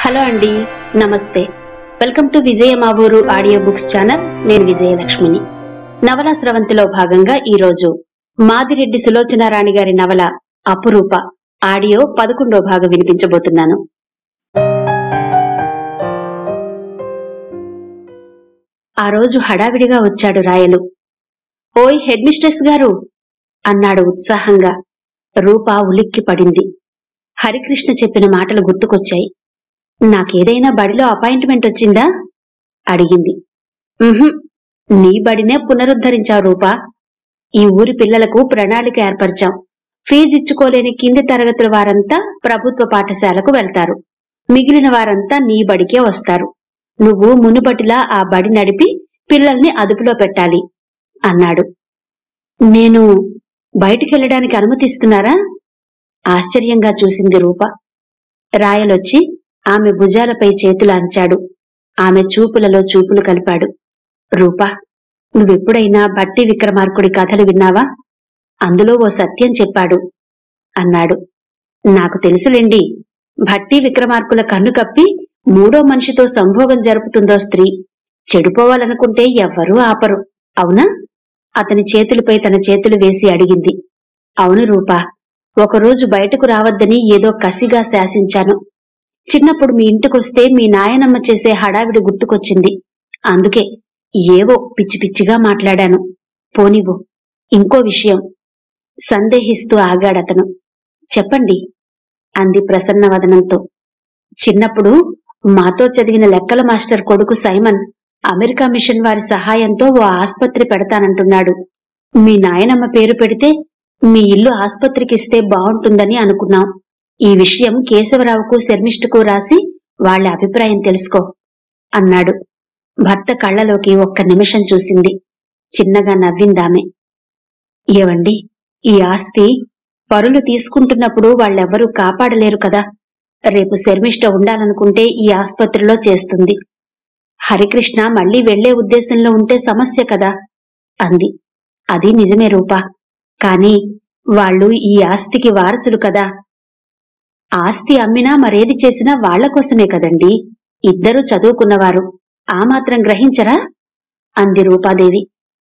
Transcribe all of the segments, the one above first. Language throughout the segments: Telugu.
హలో అండి నమస్తే welcome to Vijaya Mavuru audio books channel నేను విజయలక్ష్మిని నవల స్రవంతిలో భాగంగా ఈ రోజు మాదిరెడ్డి సులోచన రాణి గారి నవల అపురూప ఆడియో పదకొండో భాగం వినిపించబోతున్నాను ఆ రోజు హడావిడిగా వచ్చాడు రాయలు ఓయ్ హెడ్ మిస్ట్రెస్ గారు అన్నాడు ఉత్సాహంగా రూప ఉలిక్కి పడింది హరికృష్ణ చెప్పిన మాటలు గుర్తుకొచ్చాయి నాకేదైనా బడిలో అపాయింట్మెంట్ వచ్చిందా అడిగింది "ఉహుం, నీ బడినే పునరుద్ధరించావు రూపా ఈ ఊరి పిల్లలకు ప్రణాళిక ఏర్పరిచాం ఫీజు ఇచ్చుకోలేని కింది తరగతుల వారంతా ప్రభుత్వ పాఠశాలకు వెళ్తారు మిగిలిన వారంతా నీ బడికే వస్తారు నువ్వు మునుపటిలా ఆ బడి నడిపి పిల్లల్ని అదుపులో పెట్టాలి అన్నాడు నేను బయటికెళ్ళడానికి అనుమతిస్తున్నారా ఆశ్చర్యంగా చూసింది రూప రాయలొచ్చి ఆమె భుజాలపై చేతులు అంచాడు ఆమె చూపులలో చూపులు కలిపాడు రూపా నువ్వెప్పుడైనా బట్టి విక్రమార్కుడి కథలు విన్నావా అందులో ఓ సత్యం చెప్పాడు అన్నాడు నాకు తెలుసులేండి భట్టి విక్రమార్కుల కన్ను కప్పి మూడో మనిషితో సంభోగం జరుపుతుందో స్త్రీ చెడిపోవాలనుకుంటే ఎవ్వరూ ఆపరు అవునా అతని చేతులపై తన చేతులు వేసి అడిగింది అవును రూపా ఒకరోజు బయటకు రావద్దని ఏదో కసిగా శాసించాను చిన్నప్పుడు మీ ఇంటికొస్తే మీ నాయనమ్మ చేసే హడావిడి గుర్తుకొచ్చింది అందుకే ఏవో పిచ్చి పిచ్చిగా మాట్లాడాను పోనివ్వు ఇంకో విషయం సందేహిస్తూ ఆగాడతను చెప్పండి అంది ప్రసన్నవదనంతో చిన్నప్పుడు మాతో చదివిన లెక్కల మాస్టర్ కొడుకు సైమన్ అమెరికా మిషన్ వారి సహాయంతో ఓ ఆస్పత్రి పెడతానంటున్నాడు మీ నాయనమ్మ పేరు పెడితే మీ ఇల్లు ఆస్పత్రికిస్తే బావుంటుందని అనుకున్నాం ఈ విషయం కేశవరావుకు శర్మిష్ఠకు రాసి వాళ్ళ అభిప్రాయం తెలుసుకో అన్నాడు భర్త కళ్ళలోకి ఒక్క నిమిషం చూసింది చిన్నగా నవ్విందామె ఏవండి ఈ ఆస్తి పరులు తీసుకుంటున్నప్పుడు వాళ్ళెవ్వరూ కాపాడలేరు కదా రేపు శర్మిష్ఠ ఉండాలనుకుంటే ఈ ఆస్పత్రిలో చేస్తుంది హరికృష్ణ మళ్ళీ వెళ్లే ఉద్దేశంలో ఉంటే సమస్య కదా అంది అది నిజమే రూపా కాని వాళ్ళు ఈ ఆస్తికి వారసులు కదా ఆస్తి అమ్మినా మరేది చేసినా వాళ్ల కోసమే కదండి ఇద్దరూ చదువుకున్నవారు ఆ మాత్రం గ్రహించరా అంది రూపాదేవి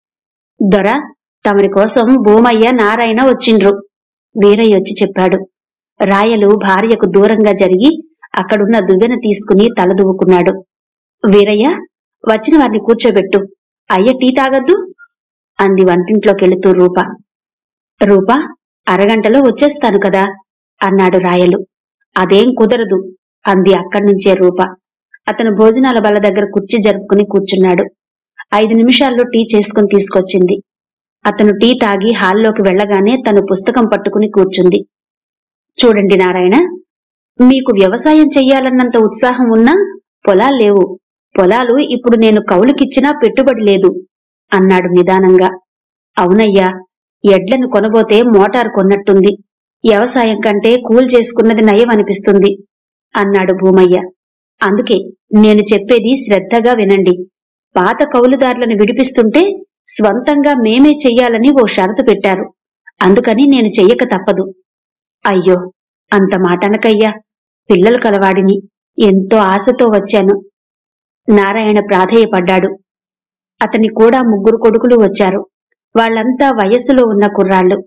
దొర తమరి కోసం భూమయ్య నారాయణ వచ్చిండ్రు వీరయ్య వచ్చి చెప్పాడు రాయలు భార్యకు దూరంగా జరిగి అక్కడున్న దువ్వెన తీసుకుని తలదువ్వుకున్నాడు వీరయ్య వచ్చిన వారిని కూర్చోబెట్టు అయ్య టీ తాగద్దు అంది వంటింట్లోకెళుతూ రూప రూప అరగంటలో వచ్చేస్తాను కదా అన్నాడు రాయలు అదేం కుదరదు అంది అక్కడ్నుంచే రూప అతను భోజనాల బల్ల దగ్గర కుర్చీ జరుపుకుని కూర్చున్నాడు ఐదు నిమిషాల్లో టీ చేసుకుని తీసుకొచ్చింది అతను టీ తాగి హాల్లోకి వెళ్ళగానే తను పుస్తకం పట్టుకుని కూర్చుంది చూడండి నారాయణ మీకు వ్యవసాయం చెయ్యాలన్నంత ఉత్సాహం ఉన్నా పొలాలు లేవు పొలాలు ఇప్పుడు నేను కౌలుకిచ్చినా పెట్టుబడి లేదు అన్నాడు నిదానంగా అవునయ్యా ఎడ్లను కొనబోతే మోటార్ కొన్నట్టుంది వ్యవసాయం కంటే కూల్ చేసుకున్నది నయం అనిపిస్తుంది అన్నాడు భూమయ్య అందుకే నేను చెప్పేది శ్రద్ధగా వినండి పాత కౌలుదారులను విడిపిస్తుంటే స్వంతంగా మేమే చెయ్యాలని ఓ షరతు పెట్టారు అందుకని నేను చెయ్యక తప్పదు అయ్యో అంత మాటనకయ్యా పిల్లలు కలవాడిని ఎంతో ఆశతో వచ్చాను నారాయణ ప్రాధేయపడ్డాడు అతని కూడా ముగ్గురు కొడుకులు వచ్చారు వాళ్ళంతా వయస్సులో ఉన్న కుర్రాళ్ళు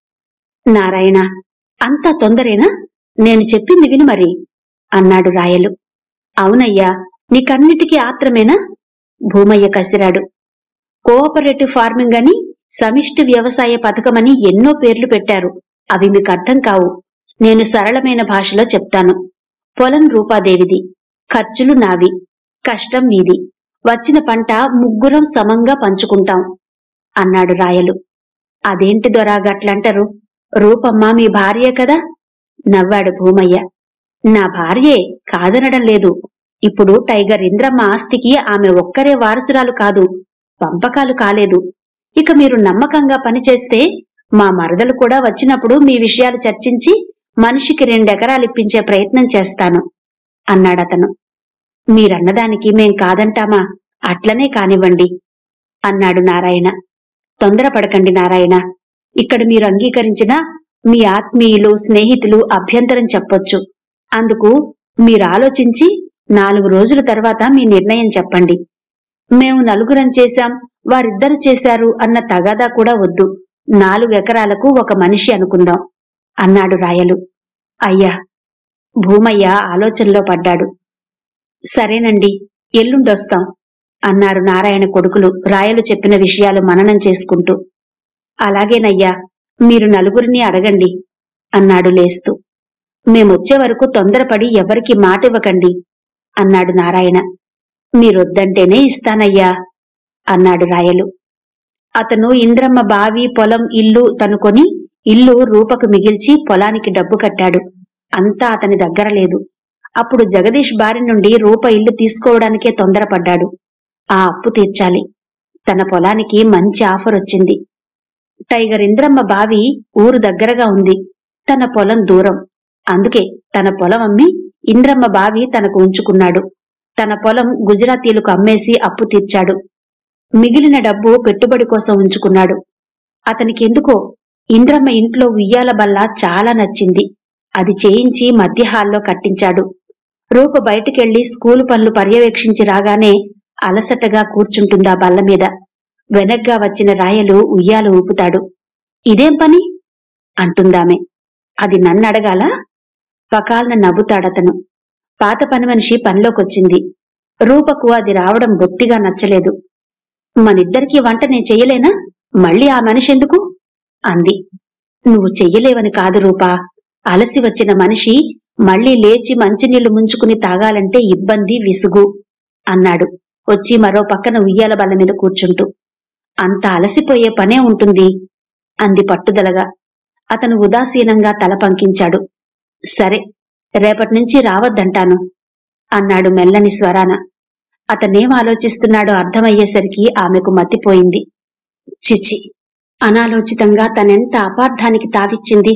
నారాయణ అంతా తొందరేనా నేను చెప్పింది విను మరి అన్నాడు రాయలు అవునయ్యా నీకన్నిటికీ ఆత్రమేనా భూమయ్య కసిరాడు కోఆపరేటివ్ ఫార్మింగ్ అని సమిష్టి వ్యవసాయ పథకమని ఎన్నో పేర్లు పెట్టారు అవి మీకు అర్థం కావు నేను సరళమైన భాషలో చెప్తాను పొలం రూపాదేవిది ఖర్చులు నావి కష్టం మీది వచ్చిన పంట ముగ్గురం సమంగా పంచుకుంటాం అన్నాడు రాయలు అదేంటి దొరా గట్లంటారు రూపమ్మ మీ భార్యే కదా నవ్వాడు భూమయ్య నా భార్యే కాదనడం లేదు ఇప్పుడు టైగర్ ఇంద్రమ్మ ఆస్తికి ఆమె ఒక్కరే వారసురాలు కాదు పంపకాలు కాలేదు ఇక మీరు నమ్మకంగా పనిచేస్తే మా మరదలు కూడా వచ్చినప్పుడు మీ విషయాలు చర్చించి మనిషికి రెండెకరాలిప్పించే ప్రయత్నం చేస్తాను అన్నాడతను మీరన్నదానికి మేం కాదంటామా అట్లనే కానివ్వండి అన్నాడు నారాయణ తొందరపడకండి నారాయణ ఇక్కడ మీరు అంగీకరించినా మీ ఆత్మీయులు స్నేహితులు అభ్యంతరం చెప్పొచ్చు అందుకు మీరు ఆలోచించి నాలుగు రోజుల తర్వాత మీ నిర్ణయం చెప్పండి మేము నలుగురం చేశాం వారిద్దరు చేశారు అన్న తగాదా కూడా వద్దు నాలుగు ఎకరాలకు ఒక మనిషి అనుకుందాం అన్నాడు రాయలు అయ్యా భూమయ్య ఆలోచనలో పడ్డాడు సరేనండి ఎల్లుండొస్తాం అన్నారు నారాయణ కొడుకులు రాయలు చెప్పిన విషయాలు మననం చేసుకుంటూ అలాగేనయ్యా మీరు నలుగురిని అడగండి అన్నాడు లేస్తూ మేమొచ్చే వరకు తొందరపడి ఎవరికి మాట ఇవ్వకండి అన్నాడు నారాయణ మీరొద్దంటేనే ఇస్తానయ్యా అన్నాడు రాయలు అతను ఇంద్రమ్మ బావి పొలం ఇల్లు తనుకొని ఇల్లు రూపకు మిగిల్చి పొలానికి డబ్బు కట్టాడు అంతా అతని దగ్గర లేదు అప్పుడు జగదీష్ బారి నుండి రూప ఇల్లు తీసుకోవడానికే తొందరపడ్డాడు ఆ అప్పు తీర్చాలి తన పొలానికి మంచి ఆఫర్ వచ్చింది టైగర్ ఇంద్రమ్మ బావి ఊరు దగ్గరగా ఉంది తన పొలం దూరం అందుకే తన పొలం అమ్మి ఇంద్రమ్మ బావి తనకు ఉంచుకున్నాడు తన పొలం గుజరాతీలకు అమ్మేసి అప్పు తీర్చాడు మిగిలిన డబ్బు పెట్టుబడి కోసం ఉంచుకున్నాడు అతనికెందుకో ఇంద్రమ్మ ఇంట్లో ఉయ్యాల బల్ల చాలా నచ్చింది అది చేయించి మధ్య హాల్లో కట్టించాడు రూప బయటికెళ్లి స్కూలు పనులు పర్యవేక్షించి రాగానే అలసటగా కూర్చుంటుందా బల్ల మీద వెనగ్గా వచ్చిన రాయలు ఉయ్యాలు ఊపుతాడు ఇదేం పని అంటుందామె అది నన్నడగాల పకాలన నవ్వుతాడతను పాత పని మనిషి పనిలోకొచ్చింది రూపకు అది రావడం బొత్తిగా నచ్చలేదు మనిద్దరికీ వంట నేను చెయ్యలేనా మళ్ళీ ఆ మనిషి ఎందుకు అంది నువ్వు చెయ్యలేవని కాదు రూపా అలసి వచ్చిన మనిషి మళ్ళీ లేచి మంచినీళ్లు ముంచుకుని తాగాలంటే ఇబ్బంది విసుగు అన్నాడు వచ్చి మరో పక్కన ఉయ్యాల బల్ల మీద కూర్చుంటూ అంత అలసిపోయే పనే ఉంటుంది అంది పట్టుదలగా అతను ఉదాసీనంగా తల పంకించాడు సరే రేపటి నుంచి రావద్దంటాను అన్నాడు మెల్లని స్వరాన అతనేం ఆలోచిస్తున్నాడో అర్థమయ్యేసరికి ఆమెకు మతిపోయింది చిచి అనాలోచితంగా తనెంత అపార్థానికి తావిచ్చింది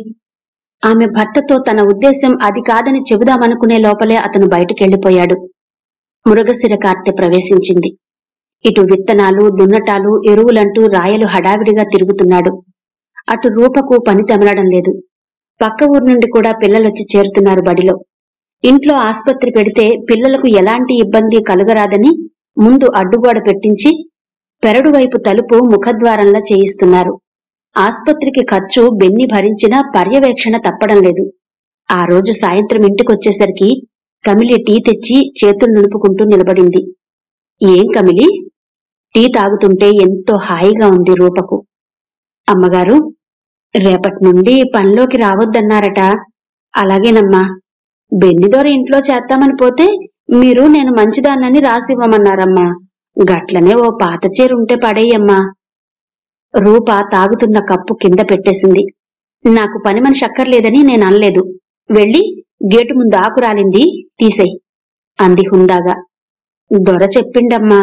ఆమె భర్తతో తన ఉద్దేశం అది కాదని చెబుదామనుకునే లోపలే అతను బయటికెళ్లిపోయాడు మృగశిర కార్తె ప్రవేశించింది ఇటు విత్తనాలు దున్నటాలు ఎరువులంటూ రాయలు హడావిడిగా తిరుగుతున్నాడు అటు రూపకు పని తెమలడం లేదు పక్క ఊరు నుండి కూడా పిల్లలొచ్చి చేరుతున్నారు బడిలో ఇంట్లో ఆస్పత్రి పెడితే పిల్లలకు ఎలాంటి ఇబ్బంది కలుగరాదని ముందు అడ్డుగోడ పెట్టించి పెరడు వైపు తలుపు ముఖద్వారంలా చేయిస్తున్నారు ఆస్పత్రికి ఖర్చు బెన్ని భరించినా పర్యవేక్షణ తప్పడం లేదు ఆ రోజు సాయంత్రం ఇంటికొచ్చేసరికి కమిలి టీ తెచ్చి చేతులు నిలుపుకుంటూ నిలబడింది ఏం కమిలి టీ తాగుతుంటే ఎంతో హాయిగా ఉంది రూపకు అమ్మగారు రేపటి నుండి పనిలోకి రావద్దన్నారట అలాగేనమ్మా బెన్నిదోర ఇంట్లో చేద్దామని పోతే మీరు నేను మంచిదాన్నని రాసివ్వమన్నారమ్మా గట్లనే ఓ పాత చీర ఉంటే పడేయమ్మా రూప తాగుతున్న కప్పు కింద పెట్టేసింది నాకు పని మనిషి అక్కర్లేదని నేను అనలేదు వెళ్ళి గేటు ముందు ఆకు రాలింది తీసేయ్ అంది హుందాగా దొర చెప్పిండమ్మా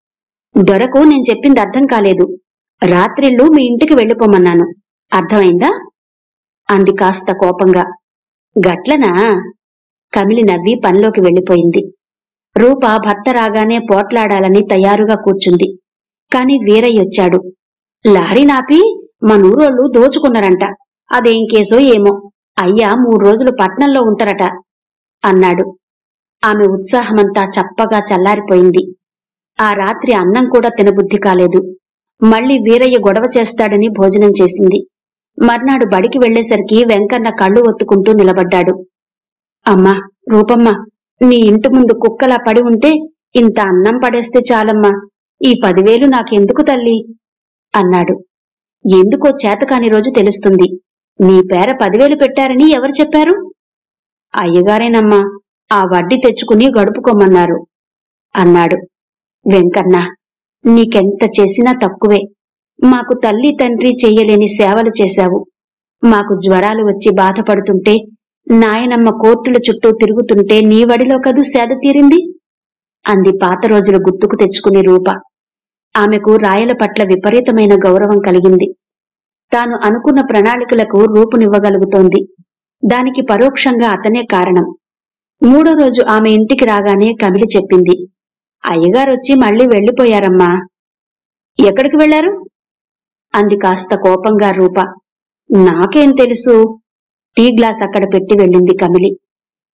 దొరకు నేను చెప్పింది అర్థం కాలేదు రాత్రిళ్ళు మీ ఇంటికి వెళ్ళిపోమన్నాను అర్థమైందా అంది కాస్త కోపంగా గట్లనా కమిలి నవ్వి పనిలోకి వెళ్ళిపోయింది రూప భర్త రాగానే పోట్లాడాలని తయారుగా కూర్చుంది కాని వీరయ్యొచ్చాడు లారీ నాపి మనూరోళ్ళు దోచుకున్నారంట అదేం కేసో ఏమో అయ్యా మూడు రోజులు పట్నంలో ఉంటారట అన్నాడు ఆమె ఉత్సాహమంతా చప్పగా చల్లారిపోయింది ఆ రాత్రి అన్నం కూడా తినబుద్ధి కాలేదు మళ్ళీ వీరయ్య గొడవ చేస్తాడని భోజనం చేసింది మర్నాడు బడికి వెళ్లేసరికి వెంకన్న కళ్ళు ఒత్తుకుంటూ నిలబడ్డాడు అమ్మా రూపమ్మ నీ ఇంటి ముందు కుక్కలా పడి ఉంటే ఇంత అన్నం పడేస్తే చాలమ్మా ఈ పదివేలు నాకెందుకు తల్లి అన్నాడు ఎందుకో చేతకాని రోజు తెలుస్తుంది నీ పేర పదివేలు పెట్టారని ఎవరు చెప్పారు అయ్యగారేనమ్మా ఆ వడ్డీ తెచ్చుకుని గడుపుకోమన్నారు అన్నాడు వెంకన్న నీకెంత చేసినా తక్కువే మాకు తల్లి తండ్రి చెయ్యలేని సేవలు చేశావు మాకు జ్వరాలు వచ్చి బాధపడుతుంటే నాయనమ్మ కోర్టుల చుట్టూ తిరుగుతుంటే నీ వడిలో కదూ సేద తీరింది అంది పాత రోజులు గుర్తుకు తెచ్చుకుని రూప ఆమెకు రాయల పట్ల విపరీతమైన గౌరవం కలిగింది తాను అనుకున్న ప్రణాళికలకు రూపునివ్వగలుగుతోంది దానికి పరోక్షంగా అతనే కారణం మూడో రోజు ఆమె ఇంటికి రాగానే కమిలి చెప్పింది అయ్యగారొచ్చి మళ్ళీ వెళ్ళిపోయారమ్మా ఎక్కడికి వెళ్లారు అంది కాస్త కోపంగా రూప నాకేం తెలుసు టీ గ్లాస్ అక్కడ పెట్టి వెళ్ళింది కమిలి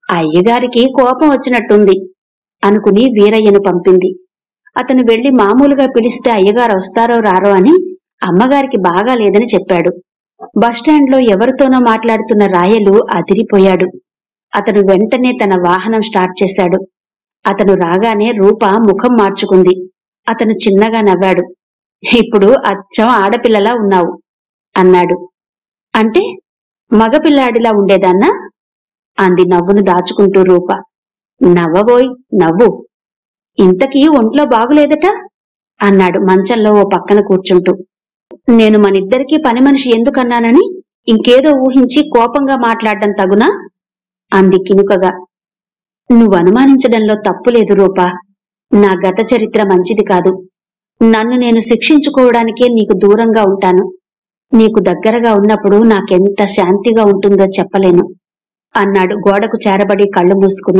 అయ్యగారికి కోపం వచ్చినట్టుంది అనుకుని వీరయ్యను పంపింది అతను వెళ్లి మామూలుగా పిలిస్తే అయ్యగారు వస్తారో రారో అని అమ్మగారికి బాగా లేదని చెప్పాడు బస్టాండ్లో ఎవరితోనో మాట్లాడుతున్న రాయలు అదిరిపోయాడు అతను వెంటనే తన వాహనం స్టార్ట్ చేశాడు అతను రాగానే రూప ముఖం మార్చుకుంది అతను చిన్నగా నవ్వాడు ఇప్పుడు అచ్చం ఆడపిల్లలా ఉన్నావు అన్నాడు అంటే మగపిల్లాడిలా ఉండేదాన్నా అంది నవ్వును దాచుకుంటూ రూప నవ్వబోయ్ నవ్వు ఇంతకీ ఒంట్లో బాగులేదట అన్నాడు మంచంలో ఓ పక్కన కూర్చుంటూ నేను మనిద్దరికీ పని మనిషి ఎందుకన్నానని ఇంకేదో ఊహించి కోపంగా మాట్లాడడం తగునా అంది కినుకగా నువ్వు అనుమానించడంలో తప్పులేదు రూపా నా గత చరిత్ర మంచిది కాదు నన్ను నేను శిక్షించుకోవడానికే నీకు దూరంగా ఉంటాను నీకు దగ్గరగా ఉన్నప్పుడు నాకెంత శాంతిగా ఉంటుందో చెప్పలేను అన్నాడు గోడకు చేరబడి కళ్ళు మూసుకుని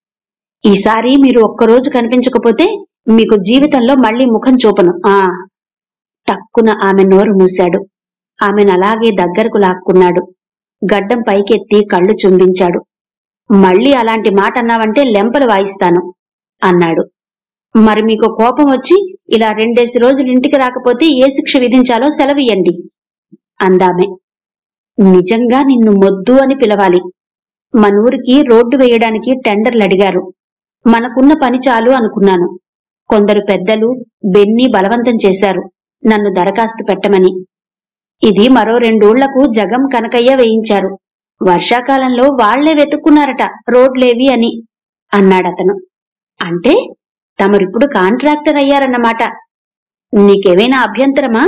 ఈసారి మీరు ఒక్కరోజు కనిపించకపోతే మీకు జీవితంలో మళ్ళీ ముఖం చూపను ఆ టక్కున ఆమె నోరు మూశాడు ఆమెను అలాగే దగ్గరకు లాక్కున్నాడు గడ్డం పైకెత్తి కళ్ళు చుంబించాడు మళ్ళీ అలాంటి మాట అన్నావంటే లెంపలు వాయిస్తాను అన్నాడు మరి మీకు కోపం వచ్చి ఇలా రెండేసి రోజులు ఇంటికి రాకపోతే ఏ శిక్ష విధించాలో సెలవియ్యండి అందామె నిజంగా నిన్ను మొద్దు అని పిలవాలి మనూరికి రోడ్డు వేయడానికి టెండర్లు అడిగారు మనకున్న పని చాలు అనుకున్నాను కొందరు పెద్దలు బెన్ని బలవంతం చేశారు నన్ను దరఖాస్తు పెట్టమని ఇది మరో రెండూళ్లకు జగం కనకయ్య వేయించారు వర్షాకాలంలో వాళ్లే వెతుక్కున్నారట రోడ్లేవి అని అన్నాడతను అంటే తమరిప్పుడు కాంట్రాక్టర్ అయ్యారన్నమాట నీకేమైనా అభ్యంతరమా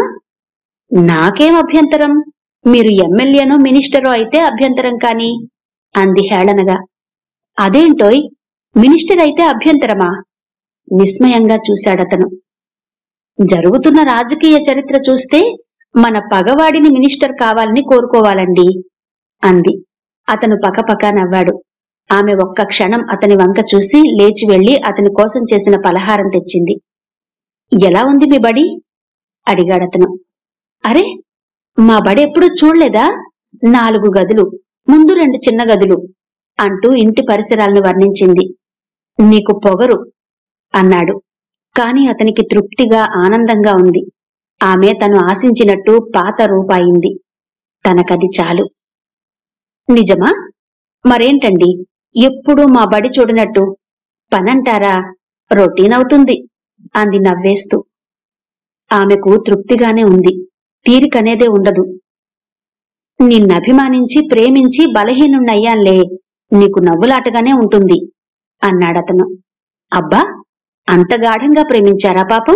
నాకేం అభ్యంతరం మీరు ఎమ్మెల్యేనో మినిస్టరో అయితే అభ్యంతరం కాని అంది హేళనగా అదేంటోయ్ మినిస్టర్ అయితే అభ్యంతరమా విస్మయంగా చూశాడతను జరుగుతున్న రాజకీయ చరిత్ర చూస్తే మన పగవాడిని మినిస్టర్ కావాలని కోరుకోవాలండి అంది అతను పకపక నవ్వాడు ఆమె ఒక్క క్షణం అతని వంక చూసి లేచి వెళ్లి అతని కోసం చేసిన పలహారం తెచ్చింది ఎలా ఉంది మీ బడి అడిగాడతను అరే మా బడి ఎప్పుడూ చూడలేదా నాలుగు గదులు ముందు రెండు చిన్న గదులు అంటూ ఇంటి పరిసరాలను వర్ణించింది నీకు పొగరు అన్నాడు కాని అతనికి తృప్తిగా ఆనందంగా ఉంది ఆమె తను ఆశించినట్టు పాత రూపాయింది తనకది చాలు నిజమా మరేంటండి ఎప్పుడూ మా బడి చూడనట్టు పనంటారా రొటీన్ అవుతుంది అంది నవ్వేస్తూ ఆమెకు తృప్తిగానే ఉంది తీరికనేదే ఉండదు నిన్నభిమానించి ప్రేమించి బలహీనున్నయ్యాన్లే నీకు నవ్వులాటగానే ఉంటుంది అన్నాడతను అబ్బా అంత గాఢంగా ప్రేమించారా పాపం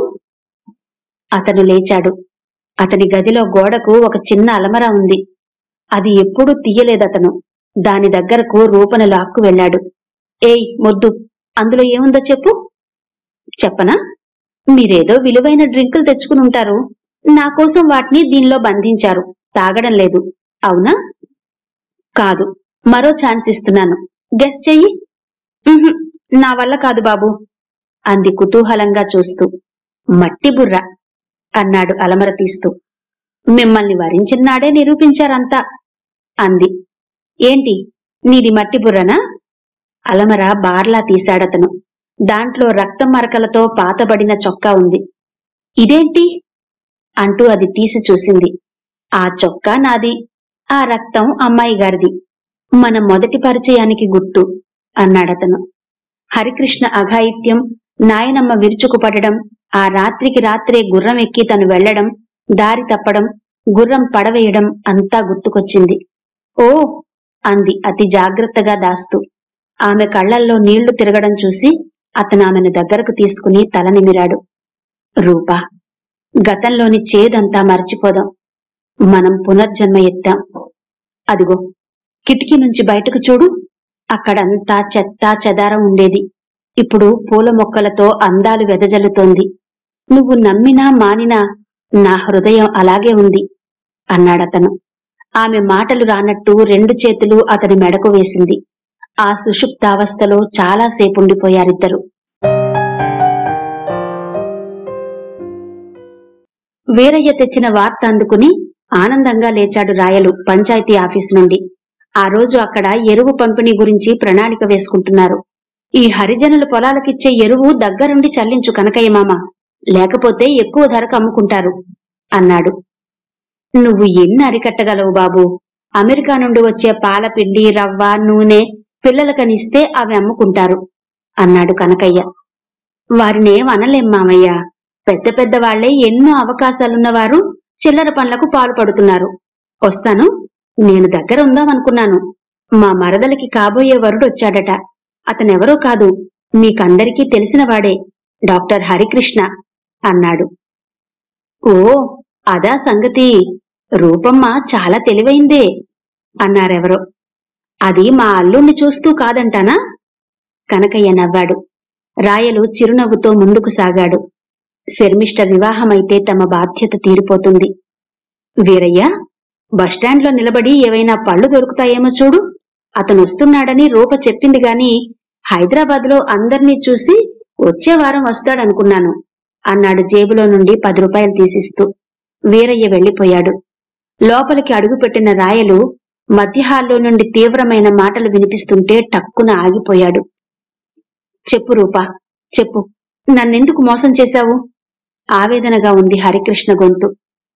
అతను లేచాడు అతని గదిలో గోడకు ఒక చిన్న అలమర ఉంది అది ఎప్పుడూ తీయలేదతను దాని దగ్గరకు రూపన లాక్కు వెళ్ళాడు ఏయ్ మొద్దు అందులో ఏముందో చెప్పు చెప్పనా మీరేదో విలువైన డ్రింకులు తెచ్చుకుని ఉంటారు నా కోసం వాటిని దీనిలో బంధించారు తాగడం లేదు అవునా కాదు మరో ఛాన్స్ ఇస్తున్నాను గెస్ చెయ్యి "ఉహుం, నా వల్ల కాదు బాబు అంది కుతూహలంగా చూస్తూ మట్టి బుర్ర అన్నాడు అలమర తీస్తూ మిమ్మల్ని వరించిన నాడే నిరూపించారంతా అంది ఏంటి నీది మట్టి బుర్రనా అలమర బార్లా తీశాడతను దాంట్లో రక్తం మరకలతో పాతబడిన చొక్కా ఉంది ఇదేంటి అంటూ అది తీసి చూసింది ఆ చొక్కా నాది ఆ రక్తం అమ్మాయి గారిది మన మొదటి పరిచయానికి గుర్తు అన్నాడతను హరికృష్ణ అఘాయిత్యం నాయనమ్మ విరుచుకుపడడం ఆ రాత్రికి రాత్రే గుర్రం ఎక్కి తను వెళ్లడం దారి తప్పడం గుర్రం పడవేయడం అంతా గుర్తుకొచ్చింది ఓ అంది అతి జాగ్రత్తగా దాస్తూ ఆమె కళ్ళల్లో నీళ్లు తిరగడం చూసి అతను ఆమెను దగ్గరకు తీసుకుని తల నిమిరాడు రూపా గతంలోని చేదంతా మర్చిపోదాం మనం పునర్జన్మ ఎత్తాం అదిగో కిటికీ నుంచి బయటకు చూడు అక్కడంతా చెత్త చెదారం ఉండేది ఇప్పుడు పూల మొక్కలతో అందాలు వెదజల్లుతోంది నువ్వు నమ్మినా మానినా నా హృదయం అలాగే ఉంది అన్నాడతను ఆమె మాటలు రానట్టు రెండు చేతులు అతని మెడకు వేసింది ఆ సుషుప్తావస్థలో చాలాసేపుండిపోయారిద్దరు వీరయ్య తెచ్చిన వార్త అందుకుని ఆనందంగా లేచాడు రాయలు పంచాయతీ ఆఫీసు నుండి ఆ రోజు అక్కడ ఎరువు పంపిణీ గురించి ప్రణాళిక వేసుకుంటున్నారు ఈ హరిజనుల పొలాలకిచ్చే ఎరువు దగ్గరుండి చల్లించు కనకయ్య మామ లేకపోతే ఎక్కువ ధరకు అమ్ముకుంటారు అన్నాడు నువ్వు ఎన్ని అరికట్టగలవు బాబు అమెరికా నుండి వచ్చే పాల పిండి రవ్వ నూనె పిల్లలకనిస్తే అవి అమ్ముకుంటారు అన్నాడు కనకయ్య వారినేం అనలేం మామయ్య పెద్ద పెద్ద వాళ్లే ఎన్నో అవకాశాలున్నవారు చిల్లర పనులకు పాల్పడుతున్నారు వస్తాను నేను దగ్గర ఉందామనుకున్నాను మా మరదలికి కాబోయే వరుడు వచ్చాడట అతనెవరో కాదు మీకందరికీ తెలిసినవాడే డాక్టర్ హరికృష్ణ అన్నాడు ఓ అదా సంగతి రూపమ్మ చాలా తెలివైందే అన్నారెవరో అది మా అల్లుణ్ణి చూస్తూ కాదంటానా కనకయ్య నవ్వాడు రాయలు చిరునవ్వుతో ముందుకు సాగాడు శర్మిష్ట వివాహమైతే తమ బాధ్యత తీరిపోతుంది వీరయ్య బస్టాండ్లో నిలబడి ఏవైనా పళ్ళు దొరుకుతాయేమో చూడు అతను వస్తున్నాడని రూప చెప్పింది గాని హైదరాబాద్లో అందర్నీ చూసి వచ్చే వారం వస్తాడనుకున్నాను అన్నాడు జేబులో నుండి పది రూపాయలు తీసిస్తూ వీరయ్య వెళ్లిపోయాడు లోపలికి అడుగుపెట్టిన రాయలు మధ్య హాల్లో నుండి తీవ్రమైన మాటలు వినిపిస్తుంటే టక్కున ఆగిపోయాడు చెప్పు రూపా చెప్పు నన్నెందుకు మోసం చేశావు ఆవేదనగా ఉంది హరికృష్ణ గొంతు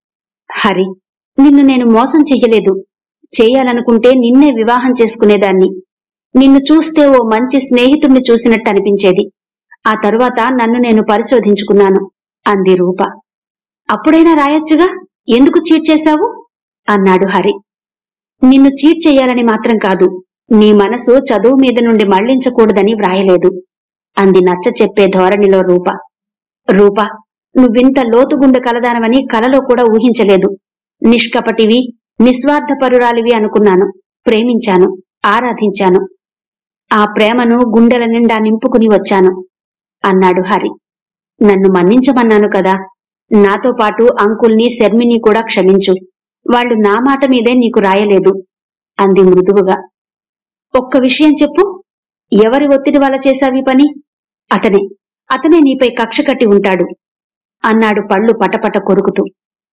హరి నిన్ను నేను మోసం చెయ్యలేదు చేయాలనుకుంటే నిన్నే వివాహం చేసుకునేదాన్ని నిన్ను చూస్తే ఓ మంచి స్నేహితుణ్ణి చూసినట్టు అనిపించేది ఆ తరువాత నన్ను నేను పరిశోధించుకున్నాను అంది రూప అప్పుడైనా రాయొచ్చుగా ఎందుకు చీట్ చేశావు అన్నాడు హరి నిన్ను చీట్ చేయాలని మాత్రం కాదు నీ మనసు చదువు మీద నుండి మళ్లించకూడదని వ్రాయలేదు అంది నచ్చ చెప్పే ధోరణిలో రూప రూప నువ్వింత లోతుగుండె కలదానవని కలలో కూడా ఊహించలేదు నిష్కపటివి నిస్వార్థపరురాలివి అనుకున్నాను ప్రేమించాను ఆరాధించాను ఆ ప్రేమను గుండెల నిండా నింపుకుని వచ్చాను అన్నాడు హరి నన్ను మన్నించమన్నాను కదా నాతో పాటు అంకుల్ని శర్మిని కూడా క్షమించు వాళ్ళు నా మాట మీదే నీకు రాయలేదు అంది మృదువుగా ఒక్క విషయం చెప్పు ఎవరి ఒత్తిడి వల్ల చేశావి పని అతనే అతనే నీపై కక్ష కట్టి ఉంటాడు అన్నాడు పళ్ళు పటపట కొరుకుతూ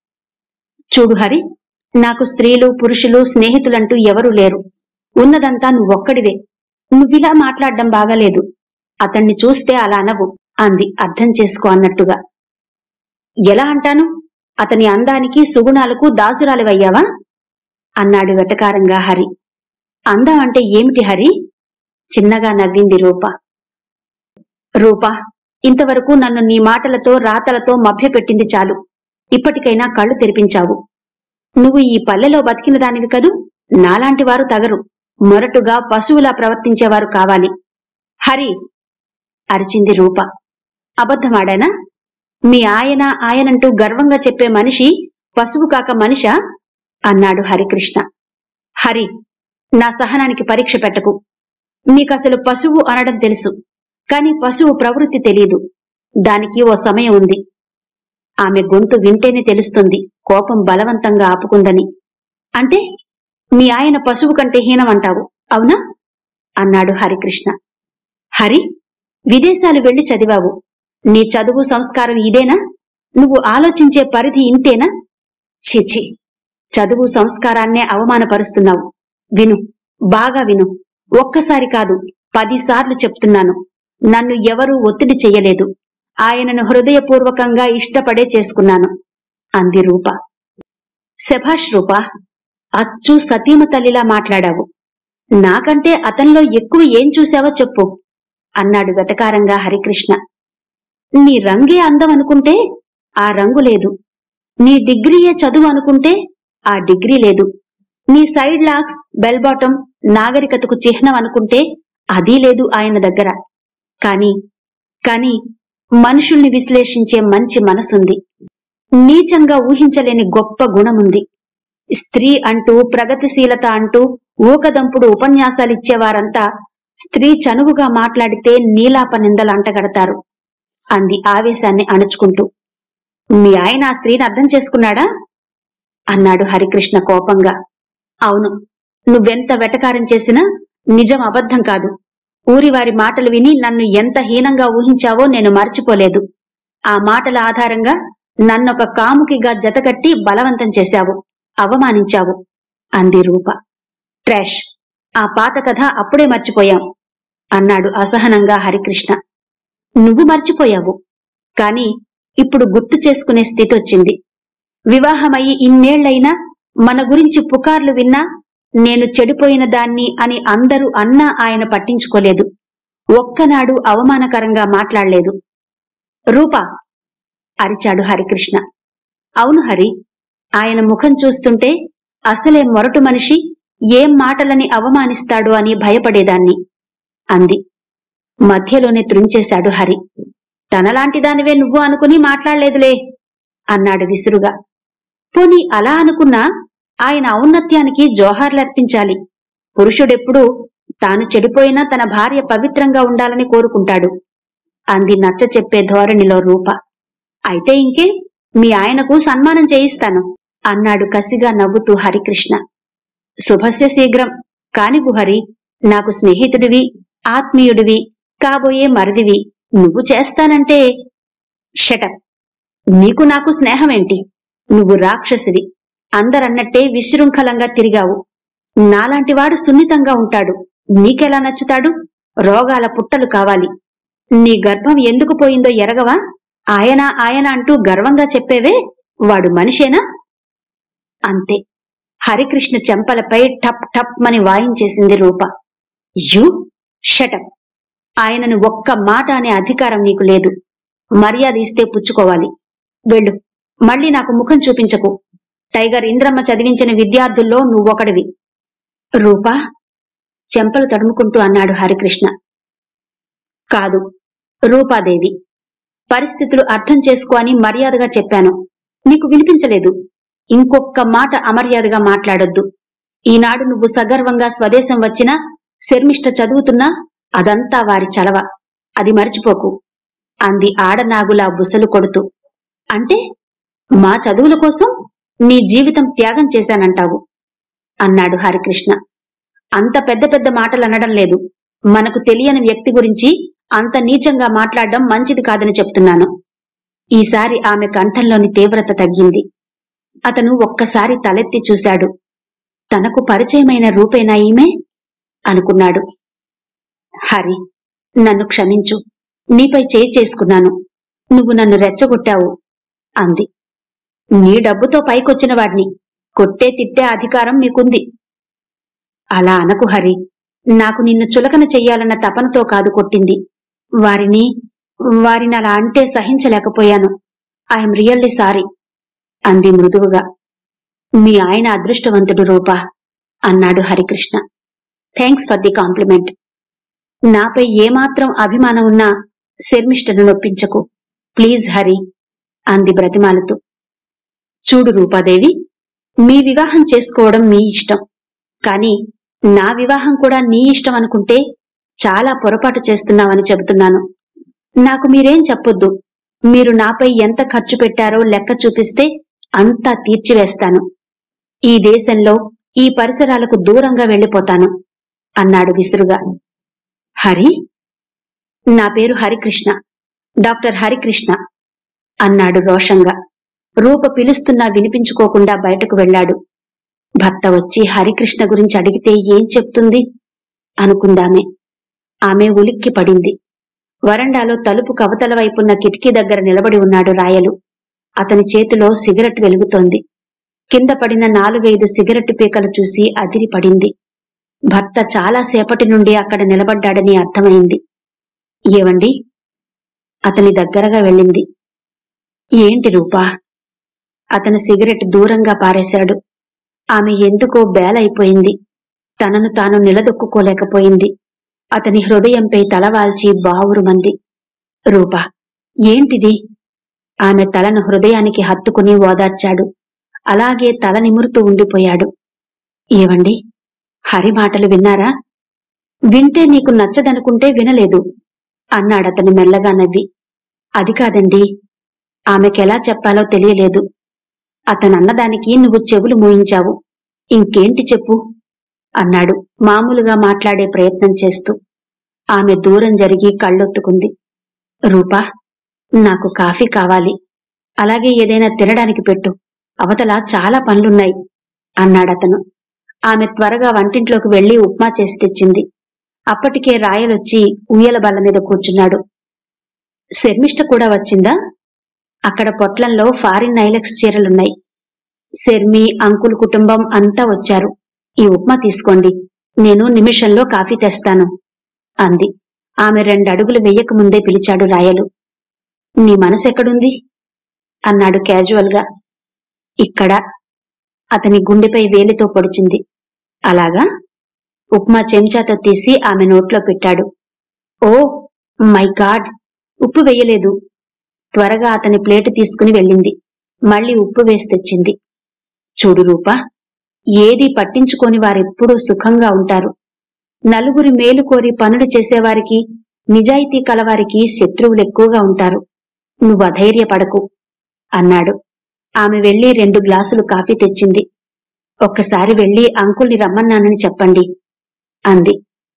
చూడు హరి నాకు స్త్రీలు పురుషులు స్నేహితులంటూ ఎవరూ లేరు ఉన్నదంతా నువ్వొక్కడివే నువ్విలా మాట్లాడడం బాగాలేదు అతన్ని చూస్తే అలా అనవు అంది అర్థం చేసుకో అన్నట్టుగా ఎలా అంటాను అతని అందానికి సుగుణాలకు దాసురాలివయ్యావా అన్నాడు వెటకారంగా హరి అందం అంటే ఏమిటి హరి చిన్నగా నవ్వింది రూప రూప ఇంతవరకు నన్ను నీ మాటలతో రాతలతో మభ్యపెట్టింది చాలు ఇప్పటికైనా కళ్ళు తెరిపించావు నువ్వు ఈ పల్లెలో బతికిన దానివి కదూ నాలాంటి వారు తగరు మొరటుగా పశువులా ప్రవర్తించేవారు కావాలి హరి అరిచింది రూప అబద్ధమాడానా మీ ఆయన ఆయనంటూ గర్వంగా చెప్పే మనిషి పశువు కాక మనిషా అన్నాడు హరికృష్ణ హరి నా సహనానికి పరీక్ష పెట్టకు మీకసలు పశువు అనడం తెలుసు కాని పశువు ప్రవృత్తి తెలియదు దానికి ఓ సమయం ఉంది ఆమె గొంతు వింటేనే తెలుస్తుంది కోపం బలవంతంగా ఆపుకుందని అంటే మీ ఆయన పశువు కంటే హీనమంటావు అవునా అన్నాడు హరికృష్ణ హరి విదేశాలు వెళ్లి చదివావు నీ చదువు సంస్కారం ఇదేనా నువ్వు ఆలోచించే పరిధి ఇంతేనా చిచి చదువు సంస్కారాన్నే అవమానపరుస్తున్నావు విను బాగా విను ఒక్కసారి కాదు పదిసార్లు చెప్తున్నాను నన్ను ఎవరూ ఒత్తిడి చెయ్యలేదు ఆయనను హృదయపూర్వకంగా ఇష్టపడే చేసుకున్నాను అంది రూప శభాష్ రూప అచ్చు సతీమ తల్లిలా మాట్లాడావు నాకంటే అతనిలో ఎక్కువ ఏం చూశావో చెప్పు అన్నాడు వెటకారంగా హరికృష్ణ నీ రంగే అందం అనుకుంటే ఆ రంగు లేదు నీ డిగ్రీయే చదువు అనుకుంటే ఆ డిగ్రీ లేదు నీ సైడ్ లాక్స్ బెల్ బాటం నాగరికతకు చిహ్నం అనుకుంటే అదీ లేదు ఆయన దగ్గర కాని కాని మనుషుల్ని విశ్లేషించే మంచి మనసుంది నీచంగా ఊహించలేని గొప్ప గుణముంది స్త్రీ అంటూ ప్రగతిశీలత అంటూ ఊకదంపుడు ఉపన్యాసాలిచ్చేవారంతా స్త్రీ చనువుగా మాట్లాడితే నీలాప నిందలు అంటగడతారు అంది ఆవేశాన్ని అణుచుకుంటూ మీ ఆయన ఆ స్త్రీని అర్థం చేసుకున్నాడా అన్నాడు హరికృష్ణ కోపంగా అవును నువ్వెంత వెటకారం చేసినా నిజం అబద్ధం కాదు ఊరివారి మాటలు విని నన్ను ఎంత హీనంగా ఊహించావో నేను మర్చిపోలేదు ఆ మాటల ఆధారంగా నన్నొక కాముకిగా జతకట్టి బలవంతం చేశావు అవమానించావు అంది రూప ట్రాష్ ఆ పాత కథ అప్పుడే మర్చిపోయాం అన్నాడు అసహనంగా హరికృష్ణ నువ్వు మర్చిపోయావు కాని ఇప్పుడు గుర్తు చేసుకునే స్థితి వచ్చింది వివాహమయ్యి ఇన్నేళ్లైనా మన గురించి పుకార్లు విన్నా నేను చెడిపోయిన దాన్ని అని అందరూ అన్నా ఆయన పట్టించుకోలేదు ఒక్కనాడు అవమానకరంగా మాట్లాడలేదు రూపా అరిచాడు హరికృష్ణ అవును హరి ఆయన ముఖం చూస్తుంటే అసలే మొరటు మనిషి ఏం మాటలని అవమానిస్తాడు అని భయపడేదాన్ని అంది మధ్యలోనే త్రుంచేశాడు హరి తనలాంటి దానివే నువ్వు అనుకుని మాట్లాడలేదులే అన్నాడు విసురుగా పోనీ అలా అనుకున్నా ఆయన ఔన్నత్యానికి జోహార్లర్పించాలి పురుషుడెప్పుడూ తాను చెడిపోయినా తన భార్య పవిత్రంగా ఉండాలని కోరుకుంటాడు అంది నచ్చ చెప్పే ధోరణిలో రూప అయితే ఇంకే మీ ఆయనకు సన్మానం చేయిస్తాను అన్నాడు కసిగా నవ్వుతూ హరికృష్ణ శుభస్య శీఘ్రం కానివ్వు హరి నాకు స్నేహితుడివి ఆత్మీయుడివి కాబోయే మరిదివి నువ్వు చేస్తానంటే షటప్ నీకు నాకు స్నేహమేంటి నువ్వు రాక్షసివి అందరన్నట్టే విశృంఖలంగా తిరిగావు నాలాంటివాడు సున్నితంగా ఉంటాడు నీకెలా నచ్చుతాడు రోగాల పుట్టలు కావాలి నీ గర్భం ఎందుకు పోయిందో ఎరగవా ఆయన ఆయన అంటూ గర్వంగా చెప్పేవే వాడు మనిషేనా అంతే హరికృష్ణ చెంపలపై టప్ టప్ మని వాయించేసింది రూప యు షటప్ ఆయనను ఒక్క మాట అనే అధికారం నీకు లేదు మర్యాద ఇస్తే పుచ్చుకోవాలి వెళ్ళు మళ్ళీ నాకు ముఖం చూపించకు టైగర్ ఇంద్రమ్మ చదివించిన విద్యార్థుల్లో నువ్వొకడివి రూపా చెంపలు తడుముకుంటూ అన్నాడు హరికృష్ణ కాదు రూపాదేవి పరిస్థితులు అర్థం చేసుకో అని మర్యాదగా చెప్పాను నీకు వినిపించలేదు ఇంకొక్క మాట అమర్యాదగా మాట్లాడొద్దు ఈనాడు నువ్వు సగర్వంగా స్వదేశం వచ్చినా శర్మిష్ట చదువుతున్నా అదంతా వారి చలవ అది మర్చిపోకు అంది ఆడనాగులా బుసలు కొడుతూ అంటే మా చదువుల కోసం నీ జీవితం త్యాగం చేశానంటావు అన్నాడు హరికృష్ణ అంత పెద్ద పెద్ద మాటలు అనడం లేదు మనకు తెలియని వ్యక్తి గురించి అంత నీచంగా మాట్లాడడం మంచిది కాదని చెప్తున్నాను ఈసారి ఆమె కంఠంలోని తీవ్రత తగ్గింది అతను ఒక్కసారి తలెత్తి చూశాడు తనకు పరిచయమైన రూపేనా ఈమె అనుకున్నాడు హరి నన్ను క్షమించు నీపై చేయి చేసుకున్నాను నువ్వు నన్ను రెచ్చగొట్టావు అంది నీ డబ్బుతో పైకొచ్చిన వాడిని కొట్టే తిట్టే అధికారం మీకుంది అలా అనకు హరి నాకు నిన్ను చులకన చెయ్యాలన్న తపనతో కాదు కొట్టింది వారిని వారిని అలా అంటే సహించలేకపోయాను ఐఎమ్ రియల్లీ సారీ అంది మృదువుగా మీ ఆయన అదృష్టవంతుడు రూపా అన్నాడు Harikrishna thanks for the compliment నాపై ఏమాత్రం అభిమానం ఉన్నా శర్మిష్టను నొప్పించకు ప్లీజ్ హరి అంది బ్రతిమాలుతూ చూడు రూపాదేవి మీ వివాహం చేసుకోవడం మీ ఇష్టం కానీ నా వివాహం కూడా నీ ఇష్టం అనుకుంటే చాలా పొరపాటు చేస్తున్నావని చెబుతున్నాను నాకు మీరేం చెప్పొద్దు మీరు నాపై ఎంత ఖర్చు పెట్టారో లెక్క చూపిస్తే అంతా తీర్చివేస్తాను ఈ దేశంలో ఈ పరిసరాలకు దూరంగా వెళ్లిపోతాను అన్నాడు విసురుగా హరి నా పేరు హరికృష్ణ డాక్టర్ హరికృష్ణ అన్నాడు రోషంగా రూప పిలుస్తున్నా వినిపించుకోకుండా బయటకు వెళ్ళాడు భర్త వచ్చి హరికృష్ణ గురించి అడిగితే ఏం చెప్తుంది అనుకుందామే ఆమె ఉలిక్కి పడింది వరండాలో తలుపు కవతల వైపున్న కిటికీ దగ్గర నిలబడి ఉన్నాడు రాయలు అతని చేతిలో సిగరెట్ వెలుగుతోంది కింద పడిన నాలుగైదు సిగరెట్టు పీకలు చూసి అదిరి పడింది భర్త చాలా సేపటి నుండి అక్కడ నిలబడ్డాడని అర్థమైంది ఏవండి అతని దగ్గరగా వెళ్ళింది ఏంటి రూపా అతను సిగరెట్ దూరంగా పారేశాడు ఆమె ఎందుకో బేలైపోయింది తనను తాను నిలదొక్కుకోలేకపోయింది అతని హృదయంపై తలవాల్చి బావురుమంది రూపా ఏంటిది ఆమె తలను హృదయానికి హత్తుకుని ఓదార్చాడు అలాగే తల నిమురుతూ ఉండిపోయాడు ఏవండి హరి మాటలు విన్నారా వింటే నీకు నచ్చదనుకుంటే వినలేదు అన్నాడతను మెల్లగా నవ్వి అది కాదండి ఆమెకెలా చెప్పాలో తెలియలేదు అతనన్నదానికి నువ్వు చెవులు మూయించావు ఇంకేంటి చెప్పు అన్నాడు మామూలుగా మాట్లాడే ప్రయత్నం చేస్తూ ఆమె దూరం జరిగి కళ్ళొత్తుకుంది రూపా నాకు కాఫీ కావాలి అలాగే ఏదైనా తినడానికి పెట్టు అవతల చాలా పనులున్నాయి అన్నాడతను ఆమె త్వరగా వంటింట్లోకి వెళ్లి ఉప్మా చేసి తెచ్చింది అప్పటికే రాయలొచ్చి ఉయ్యల బల్ల మీద కూర్చున్నాడు శర్మిష్ట కూడా వచ్చిందా అక్కడ పొట్లంలో ఫారిన్ నైలెక్స్ చీరలున్నాయి శర్మి అంకుల్ కుటుంబం అంతా వచ్చారు ఈ ఉప్మా తీసుకోండి నేను నిమిషంలో కాఫీ తెస్తాను అంది ఆమె రెండడుగులు వెయ్యక ముందే పిలిచాడు రాయలు నీ మనసు ఎక్కడుంది అన్నాడు క్యాజువల్ గా ఇక్కడ అతని గుండెపై వేలితో పొడిచింది అలాగా ఉప్మా చెంచాతో తీసి ఆమె నోట్లో పెట్టాడు ఓ మై గాడ్ ఉప్పు వేయలేదు త్వరగా అతని ప్లేటు తీసుకుని వెళ్ళింది మళ్ళీ ఉప్పు వేసి తెచ్చింది చూడు రూపా ఏది పట్టించుకోని వారెప్పుడూ సుఖంగా ఉంటారు నలుగురి మేలు కోరి పనులు చేసేవారికి నిజాయితీ కలవారికి శత్రువులు ఎక్కువగా ఉంటారు నువ్వు అధైర్యపడకు అన్నాడు ఆమె వెళ్లి రెండు గ్లాసులు కాఫీ తెచ్చింది ఒక్కసారి వెళ్లి అంకుల్ని రమ్మన్నానని చెప్పండి అంది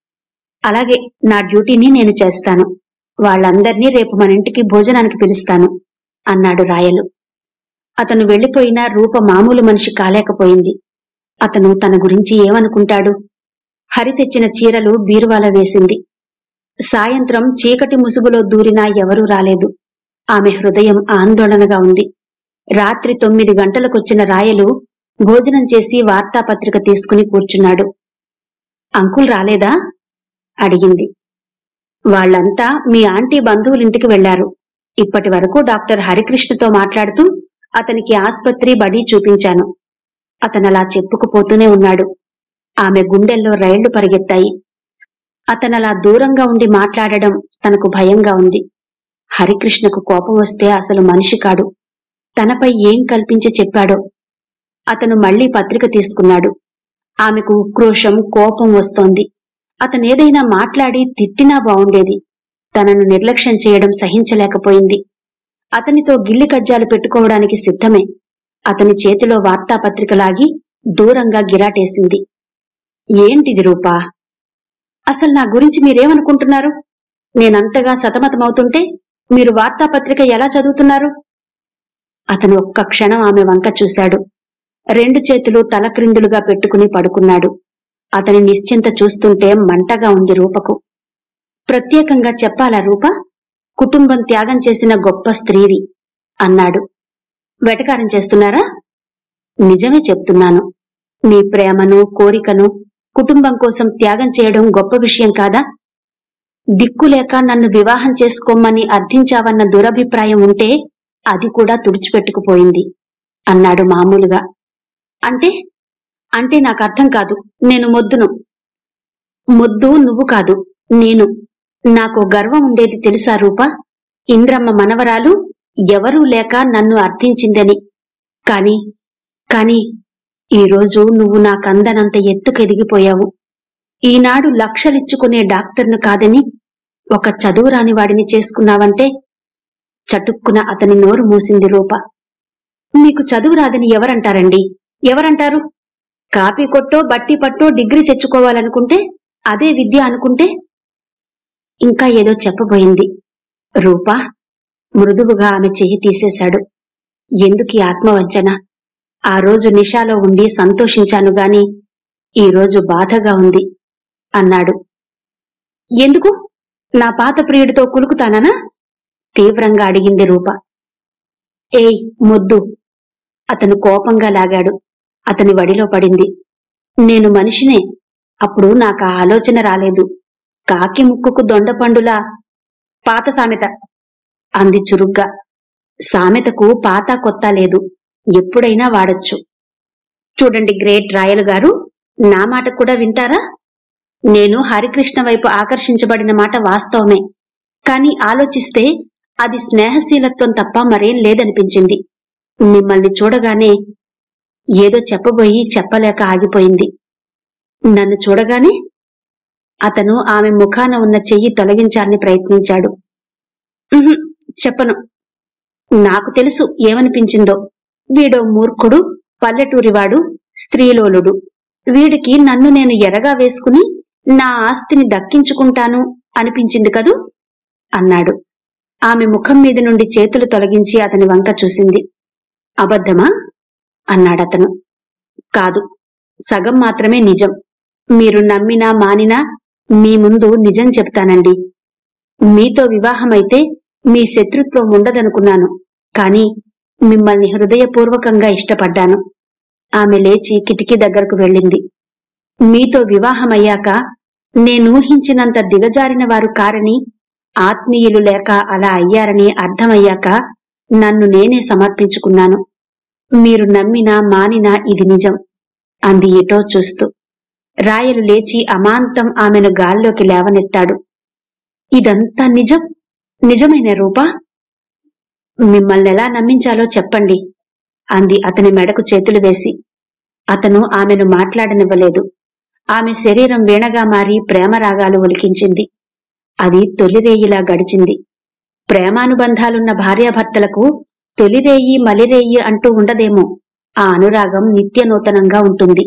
అలాగే నా డ్యూటీని నేను చేస్తాను వాళ్ళందర్నీ రేపు మన ఇంటికి భోజనానికి పిలుస్తాను అన్నాడు రాయలు అతను వెళ్లిపోయినా రూప మామూలు మనిషి కాలేకపోయింది అతను తన గురించి ఏమనుకుంటాడు హరి తెచ్చిన చీరలు బీరువాల వేసింది సాయంత్రం చీకటి ముసుగులో దూరినా ఎవరూ రాలేదు ఆమె హృదయం ఆందోళనగా ఉంది రాత్రి తొమ్మిది గంటలకొచ్చిన రాయలు భోజనం చేసి వార్తాపత్రిక తీసుకుని కూర్చున్నాడు అంకుల్ రాలేదా అడిగింది వాళ్ళంతా మీ ఆంటీ బంధువులింటికి వెళ్లారు ఇప్పటి వరకు డాక్టర్ హరికృష్ణతో మాట్లాడుతూ అతనికి ఆస్పత్రి బడి చూపించాను అతనలా చెప్పుకుపోతూనే ఉన్నాడు ఆమె గుండెల్లో రైళ్లు పరిగెత్తాయి అతనలా దూరంగా ఉండి మాట్లాడడం తనకు భయంగా ఉంది హరికృష్ణకు కోపం వస్తే అసలు మనిషి కాడు తనపై ఏం కల్పించి చెప్పాడో అతను మళ్లీ పత్రిక తీసుకున్నాడు ఆమెకు ఉక్రోషం కోపం వస్తోంది అతనేదైనా మాట్లాడి తిట్టినా బావుండేది తనను నిర్లక్ష్యం చేయడం సహించలేకపోయింది అతనితో గిల్లి కజ్జాలు పెట్టుకోవడానికి సిద్ధమే అతని చేతిలో వార్తాపత్రిక లాగి దూరంగా గిరాటేసింది ఏంటిది రూపా అసలు నా గురించి మీరేమనుకుంటున్నారు నేనంతగా సతమతమవుతుంటే మీరు వార్తాపత్రిక ఎలా చదువుతున్నారు అతను ఒక్క క్షణం ఆమె వంక చూశాడు రెండు చేతులు తలక్రిందులుగా పెట్టుకుని పడుకున్నాడు అతని నిశ్చింత చూస్తుంటే మంటగా ఉంది రూపకు ప్రత్యేకంగా చెప్పాలా రూప కుటుంబం త్యాగం చేసిన గొప్ప స్త్రీవి అన్నాడు వెటకారం చేస్తున్నారా నిజమే చెప్తున్నాను నీ ప్రేమను కోరికను కుటుంబం కోసం త్యాగం చేయడం గొప్ప విషయం కాదా దిక్కులేక నన్ను వివాహం చేసుకోమని అర్థించావన్న దురభిప్రాయం ఉంటే అది కూడా తుడిచిపెట్టుకుపోయింది అన్నాడు మామూలుగా అంటే అంటే నాకు అర్థం కాదు నేను మొద్దును మొద్దు నువ్వు కాదు నేను నాకు గర్వం ఉండేది తెలుసా రూపా ఇంద్రమ్మ మనవరాలు ఎవరూ లేక నన్ను అర్థించిందని కాని కాని ఈరోజు నువ్వు నాకందనంత ఎత్తుకెదిగిపోయావు ఈనాడు లక్షలిచ్చుకునే డాక్టర్ను కాదని ఒక చదువురాని వాడిని చేసుకున్నావంటే చటుక్కున అతని నోరు మూసింది రూప మీకు చదువు రాదని ఎవరంటారండి ఎవరంటారు కాపీ కొట్టో బట్టి పట్టో డిగ్రీ తెచ్చుకోవాలనుకుంటే అదే విద్య అనుకుంటే ఇంకా ఏదో చెప్పబోయింది రూపా మృదువుగా ఆమె చెయ్యి తీసేశాడు ఎందుకీ ఆత్మవంచన ఆ రోజు నిషాలో ఉండి సంతోషించాను గాని ఈ రోజు బాధగా ఉంది అన్నాడు ఎందుకు నా పాత ప్రియుడితో కులుకుతానా తీవ్రంగా అడిగింది రూప ఏయ్ మొద్దు అతను కోపంగా లాగాడు అతని వడిలో పడింది నేను మనిషినే అప్పుడు నాకు ఆ ఆలోచన రాలేదు కాకి ముక్కుకు దొండపండులా పాత సామెత అంది చురుగ్గా సామెతకు పాత కొత్త లేదు ఎప్పుడైనా వాడొచ్చు చూడండి గ్రేట్ రాయలు గారు నా మాట కూడా వింటారా నేను హరికృష్ణ వైపు ఆకర్షించబడిన మాట వాస్తవమే కాని ఆలోచిస్తే అది స్నేహశీలత్వం తప్ప మరేం లేదనిపించింది మిమ్మల్ని చూడగానే ఏదో చెప్పబోయి చెప్పలేక ఆగిపోయింది నన్ను చూడగానే అతను ఆమె ముఖాన ఉన్న చెయ్యి తొలగించాలని ప్రయత్నించాడు "ఉహుం, చెప్పను నాకు తెలుసు ఏమనిపించిందో వీడో మూర్ఖుడు పల్లెటూరివాడు స్త్రీలోలుడు వీడికి నన్ను నేను ఎరగా వేసుకుని నా ఆస్తిని దక్కించుకుంటాను అనిపించింది కదూ అన్నాడు ఆమె ముఖం మీద నుండి చేతులు తొలగించి అతని వంక చూసింది అబద్ధమా అన్నాడతను కాదు సగం మాత్రమే నిజం మీరు నమ్మినా మానినా మీ ముందు నిజం చెప్తానండి మీతో వివాహమైతే మీ శత్రుత్వం ఉండదనుకున్నాను కాని మిమ్మల్ని హృదయపూర్వకంగా ఇష్టపడ్డాను ఆమె లేచి కిటికీ దగ్గరకు వెళ్ళింది మీతో వివాహమయ్యాక నేనూహించినంత దిగజారిన వారు కారని ఆత్మీయులు లేక అలా అయ్యారని అర్థమయ్యాక నన్ను నేనే సమర్పించుకున్నాను మీరు నమ్మినా మానినా ఇది నిజం అంది ఎటో చూస్తూ రాయలు లేచి అమాంతం ఆమెను గాల్లోకి లేవనెత్తాడు ఇదంతా నిజం నిజమైన రూపా మిమ్మల్ని ఎలా నమ్మించాలో చెప్పండి అంది అతని మెడకు చేతులు వేసి అతను ఆమెను మాట్లాడనివ్వలేదు ఆమె శరీరం వీణగా మారి ప్రేమరాగాలు ఒలికించింది అది తొలిరేయిలా గడిచింది ప్రేమానుబంధాలున్న భార్యాభర్తలకు తొలిరేయి మలిరేయి అంటూ ఉండదేమో ఆ అనురాగం నిత్యనూతనంగా ఉంటుంది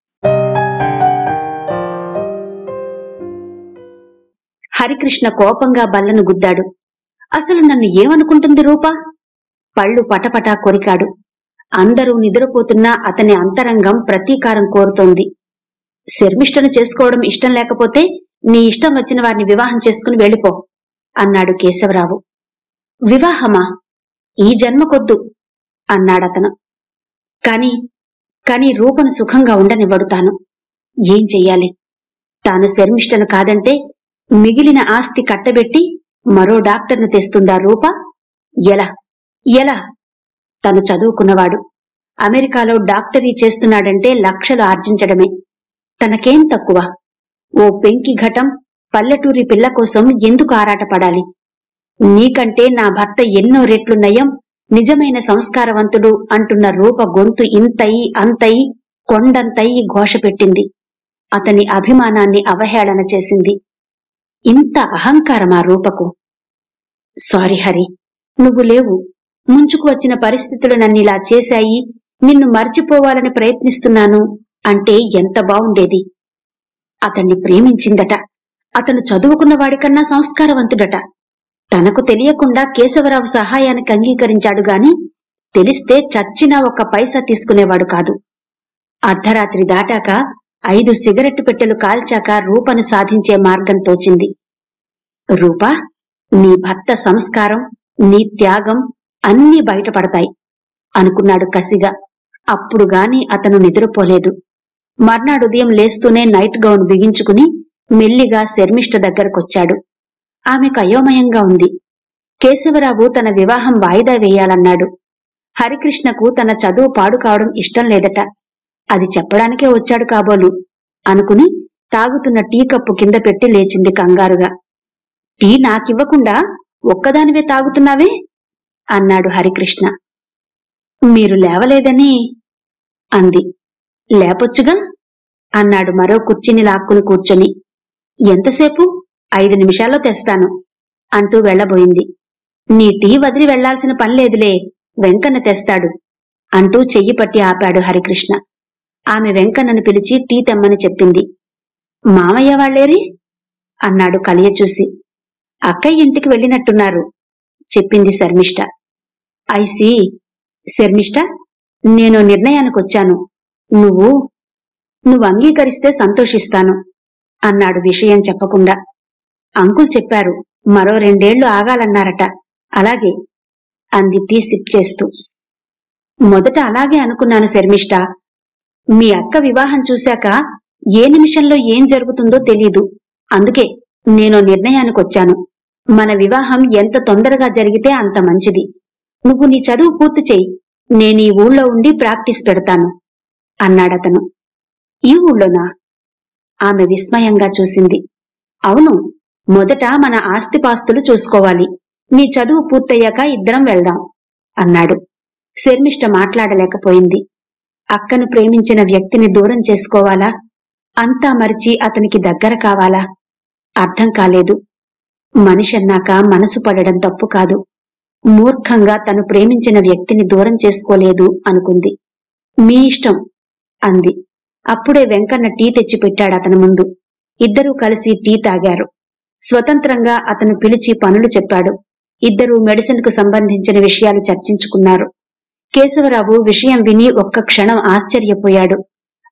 హరికృష్ణ కోపంగా బల్లను గుద్దాడు అసలు నన్ను ఏమనుకుంటుంది రూపా పళ్ళు పటపటా కొరికాడు అందరూ నిద్రపోతున్నా అతని అంతరంగం ప్రతీకారం కోరుతోంది శర్మిష్టను చేసుకోవడం ఇష్టం లేకపోతే నీ ఇష్టం వచ్చిన వారిని వివాహం చేసుకుని వెళ్ళిపో అన్నాడు కేశవరావు వివాహమా ఈ జన్మకొద్దు అన్నాడతను కాని కాని రూపను సుఖంగా ఉండనివ్వడు తాను ఏం చెయ్యాలి తాను శర్మిష్టను కాదంటే మిగిలిన ఆస్తి కట్టబెట్టి మరో డాక్టర్ను తెస్తుందా రూప ఎలా ఎలా తను చదువుకున్నవాడు అమెరికాలో డాక్టరీ చేస్తున్నాడంటే లక్షలు ఆర్జించడమే తనకేం తక్కువ ఓ పెంకి ఘటం పల్లెటూరి పిల్ల కోసం ఎందుకు ఆరాటపడాలి నీకంటే నా భర్త ఎన్నో రెట్లు నయం నిజమైన సంస్కారవంతుడు అంటున్న రూప గొంతు ఇంతయి అంతయి కొండంతయి ఘోష పెట్టింది అతని అభిమానాన్ని అవహేళన చేసింది ఇంత అహంకారమా రూపకు సారీ హరి నువ్వు లేవు ముంచుకు వచ్చిన పరిస్థితులు నన్నిలా చేశాయి నిన్ను మర్చిపోవాలని ప్రయత్నిస్తున్నాను అంటే ఎంత బావుండేది అతన్ని ప్రేమించిందట అతను చదువుకున్న వాడికన్నా సంస్కారవంతుడట తనకు తెలియకుండా కేశవరావు సహాయానికి అంగీకరించాడు గాని తెలిస్తే చచ్చినా ఒక్క పైసా తీసుకునేవాడు కాదు అర్ధరాత్రి దాటాక ఐదు సిగరెట్టు పెట్టెలు కాల్చాక రూపను సాధించే మార్గం తోచింది రూపా నీ భర్త సంస్కారం నీ త్యాగం అన్నీ బయటపడతాయి అనుకున్నాడు కసిగా అప్పుడు గాని అతను నిద్రపోలేదు మర్నాడు ఉదయం లేస్తూనే నైట్ గౌన్ బిగించుకుని మెల్లిగా శర్మిష్ట దగ్గరకొచ్చాడు ఆమెకు అయోమయంగా ఉంది కేశవరావు తన వివాహం వాయిదా వేయాలన్నాడు హరికృష్ణకు తన చదువు పాడు కావడం ఇష్టం లేదట అది చెప్పడానికే వచ్చాడు కాబోలు అనుకుని తాగుతున్న టీ కప్పు కింద పెట్టి లేచింది కంగారుగా టీ నాకివ్వకుండా ఒక్కదానివే తాగుతున్నావే అన్నాడు హరికృష్ణ మీరు లేవలేదని అంది లేపొచ్చుగా అన్నాడు మరో కుర్చీని లాక్కుని కూర్చొని ఎంతసేపు ఐదు నిమిషాల్లో తెస్తాను అంటూ వెళ్ళబోయింది నీ టీ వదిలి వెళ్లాల్సిన పని లేదులే వెంకన్న తెస్తాడు అంటూ చెయ్యి పట్టి ఆపాడు హరికృష్ణ ఆమె వెంకన్నను పిలిచి టీ తెమ్మని చెప్పింది మామయ్య వాళ్ళేరి అన్నాడు కలియ చూసి అక్కయ్య ఇంటికి వెళ్ళినట్టున్నారు చెప్పింది శర్మిష్ట ఐసి శర్మిష్ట నేను నిర్ణయానికొచ్చాను నువ్వు నువ్వు అంగీకరిస్తే సంతోషిస్తాను అన్నాడు విషయం చెప్పకుండా అంకుల్ చెప్పారు మరో రెండేళ్లు ఆగాలన్నారట అలాగే అంది టీ సిప్ చేస్తూ మొదట అలాగే అనుకున్నాను శర్మిష్ట మీ అక్క వివాహం చూశాక ఏ నిమిషంలో ఏం జరుగుతుందో తెలీదు అందుకే నేను నిర్ణయానికొచ్చాను మన వివాహం ఎంత తొందరగా జరిగితే అంత మంచిది నువ్వు నీ చదువు పూర్తి చెయ్యి నేను ఈ ఊళ్ళో ఉండి ప్రాక్టీస్ పెడతాను అన్నాడతను ఈ ఊళ్ళోనా ఆమె విస్మయంగా చూసింది అవును మొదట మన ఆస్తిపాస్తులు చూసుకోవాలి నీ చదువు పూర్తయ్యాక ఇద్దరం వెళ్దాం అన్నాడు శర్మిష్ట మాట్లాడలేకపోయింది అక్కను ప్రేమించిన వ్యక్తిని దూరం చేసుకోవాలా అంతా మరిచి అతనికి దగ్గర కావాలా అర్థం కాలేదు మనిషన్నాక మనసు పడడం తప్పు కాదు మూర్ఖంగా తను ప్రేమించిన వ్యక్తిని దూరం చేసుకోలేదు అనుకుంది మీ ఇష్టం అంది అప్పుడే వెంకన్న టీ తెచ్చిపెట్టాడు అతని ముందు ఇద్దరూ కలిసి టీ తాగారు స్వతంత్రంగా అతను పిలిచి పనులు చెప్పాడు ఇద్దరూ మెడిసిన్ కు సంబంధించిన విషయాలు చర్చించుకున్నారు కేశవరావు విషయం విని ఒక్క క్షణం ఆశ్చర్యపోయాడు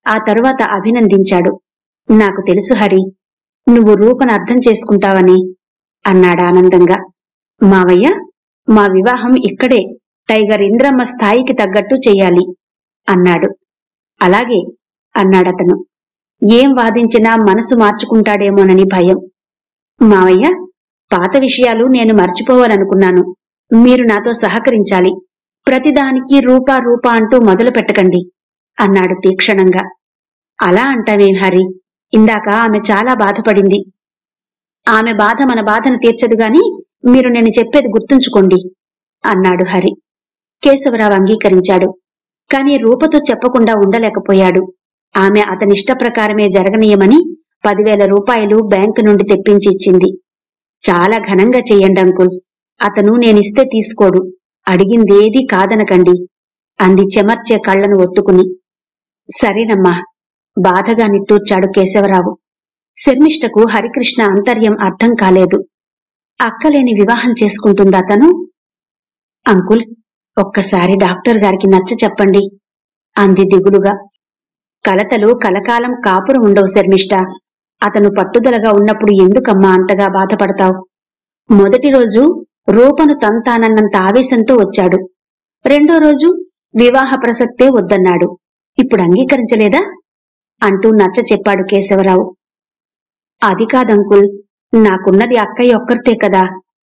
ఆ తరువాత అభినందించాడు నాకు తెలుసు హరి నువ్వు రూపను అర్థం చేసుకుంటావని అన్నాడు ఆనందంగా మావయ్య మా వివాహం ఇక్కడే టైగర్ ఇంద్రమ్మ స్థాయికి తగ్గట్టు చెయ్యాలి అన్నాడు అలాగే అన్నాడతను ఏం వాదించినా మనసు మార్చుకుంటాడేమోనని భయం మావయ్య పాత విషయాలు నేను మర్చిపోవాలనుకున్నాను మీరు నాతో సహకరించాలి ప్రతిదానికి రూపా రూపా అంటూ మొదలు పెట్టకండి అన్నాడు తీక్షణంగా అలా అంటావేం హరి ఇందాక ఆమె చాలా బాధపడింది ఆమె బాధ మన బాధను తీర్చదు గాని మీరు నేను చెప్పేది గుర్తుంచుకోండి అన్నాడు హరి కేశవరావు అంగీకరించాడు కాని రూపతో చెప్పకుండా ఉండలేకపోయాడు ఆమె అతనిష్ట ప్రకారమే జరగనీయమని పదివేల రూపాయలు బ్యాంకు నుండి తెప్పించి ఇచ్చింది చాలా ఘనంగా చెయ్యండి అంకుల్ అతను నేనిస్తే తీసుకోడు అడిగిందేదీ కాదనకండి అంది చెమర్చే కళ్ళను ఒత్తుకుని సరేనమ్మా బాధగా నిట్టూర్చాడు కేశవరావు శర్మిష్టకు హరికృష్ణ అంతర్యం అర్థం కాలేదు అక్కలేని వివాహం చేసుకుంటుందా తను అంకుల్ ఒక్కసారి డాక్టర్ గారికి నచ్చ చెప్పండి అంది దిగులుగా కలతలు కలకాలం కాపురం ఉండవు శర్మిష్ట అతను పట్టుదలగా ఉన్నప్పుడు ఎందుకమ్మా అంతగా బాధపడతావు మొదటి రోజు రూపను తంతానన్నంత ఆవేశంతో వచ్చాడు రెండో రోజు వివాహ ప్రసక్తే వద్దన్నాడు ఇప్పుడు అంగీకరించలేదా అంటూ నచ్చ చెప్పాడు కేశవరావు అది కాదంకుల్ నాకున్నది అక్కయ్య ఒక్కరితే కదా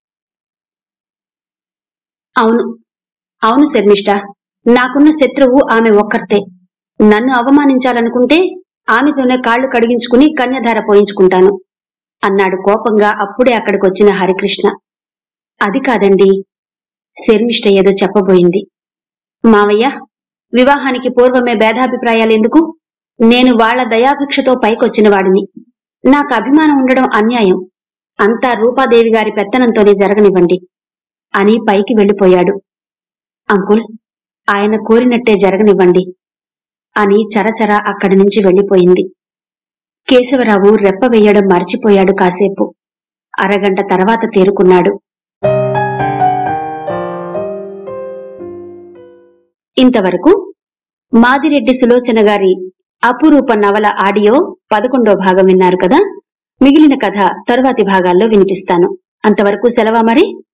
అవును అవును శర్మిష్ట నాకున్న శత్రువు ఆమె ఒక్కరితే నన్ను అవమానించాలనుకుంటే ఆమెతోనే కాళ్లు కడిగించుకుని కన్యధార పోయించుకుంటాను అన్నాడు కోపంగా అప్పుడే అక్కడికొచ్చిన హరికృష్ణ అది కాదండి శర్మిష్ట ఏదో చెప్పబోయింది మావయ్య వివాహానికి పూర్వమే భేదాభిప్రాయాలెందుకు నేను వాళ్ల దయాభిక్షతో పైకొచ్చిన వాడిని నాకు అభిమానం ఉండడం అన్యాయం అంతా రూపాదేవి గారి పెత్తనంతోనే జరగనివ్వండి అని పైకి వెళ్లిపోయాడు అంకుల్ ఆయన కోరినట్టే జరగనివ్వండి అని చరచర అక్కడి నుంచి వెళ్లిపోయింది కేశవరావు రెప్ప వేయడం మర్చిపోయాడు కాసేపు అరగంట తర్వాత తేరుకున్నాడు ఇంతవరకు మాదిరెడ్డి సులోచన గారి అపురూప నవల ఆడియో పదకొండో భాగం విన్నారు కదా మిగిలిన కథ తరువాతి భాగాల్లో వినిపిస్తాను అంతవరకు సెలవా మరి